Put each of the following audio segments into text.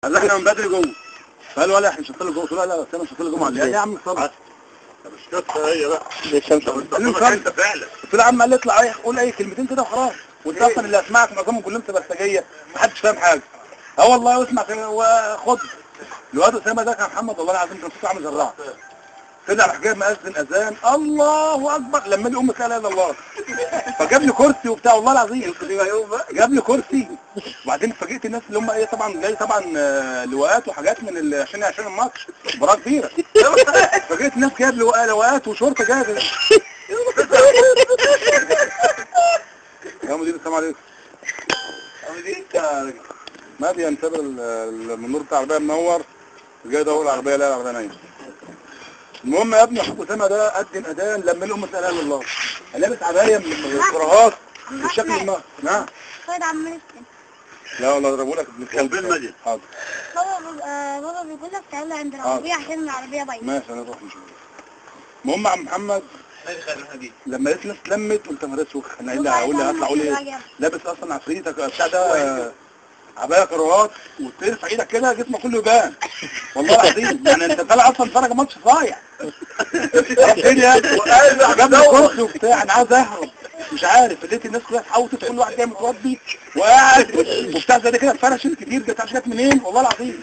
قال احنا من بدري جوه فقال ولا احنا مش هنصلي جوه قلت له لا لا انا مش هنصلي جوه على يا عم صلي مش قصة هي بقى دي الشمس قال لي صلي انت فعلا قلت له يا عم قال لي اطلع ايه قول اي كلمتين كده وخلاص وانت اصلا اللي اسمعك معظمهم كلهم سبرسجيه محدش فاهم حاجه اه والله واسمع كده وخد الواد اسامه ده كان محمد والله العظيم كان صوته عامل زراعه طلع راح جاي مأذن اذان الله اكبر لما لي ام لا اله الا الله فجاب لي كرسي وبتاع والله العظيم جاب لي كرسي وبعدين فاجئت الناس اللي هم ايه طبعا جاي طبعا آه، لواءات وحاجات من ال- عشان عشان الماتش مباراه كبيره فاجئت الناس جايب لواء- لواءات وشرطه جايه يا مدير السلام عليكم يا مدير انت مادي انتبه النور بتاع العربيه منور جاي يدور العربيه لا العربيه نايمه المهم يا ابني اخوك اسامه ده قدم اذان لما الام سالها لله لابس عبايه من الكراهات بالشكل الم... نعم خد عم مسلم لا والله اضربه لك ابن الكلب فين ماجد؟ حاضر بابا بيبقى- بابا بيقول لك تعالى عند العربية عشان العربية بايظة ماشي انا اروح نشوف المهم يا عم محمد لما لقيت الناس اتلمت قلت انا رسوخ انا ايه اللي هقول لي هطلع اقول ايه لابس اصلا عفريتك بتاع ده آه، عبايه كروات وترفع ايدك كده جسمك كله يبان والله العظيم يعني انت طالع اصلا فرج ماتش صايع فين يا جاب لي كرسي وبتاع انا عايز اهرب مش عارف لقيت الناس كلها اتحوطت كل واحد جاي متوضي وقاعد وبتاع زي ده كده اتفرشت كتير ده تعرفش جت منين والله العظيم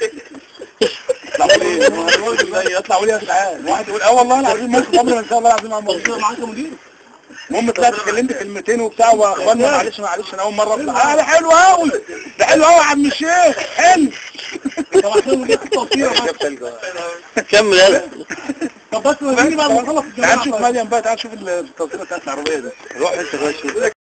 يطلعوا لي يطلعوا لي يا جدعان واحد يقول اه والله العظيم ممكن عمري ما انساه والله العظيم عمري معاك يا مدير المهم طلعت اتكلمت كلمتين وبتاع واخوانا معلش معلش انا اول مره اطلع اه ده حلو قوي ده حلو قوي يا عم الشيخ حلو طب عشان جبت التصوير كمل يلا طب بس وريني بعد ما نخلص تعال نشوف مريم بقى تعال نشوف التصوير بتاعت العربيه دي روح انت بقى شوف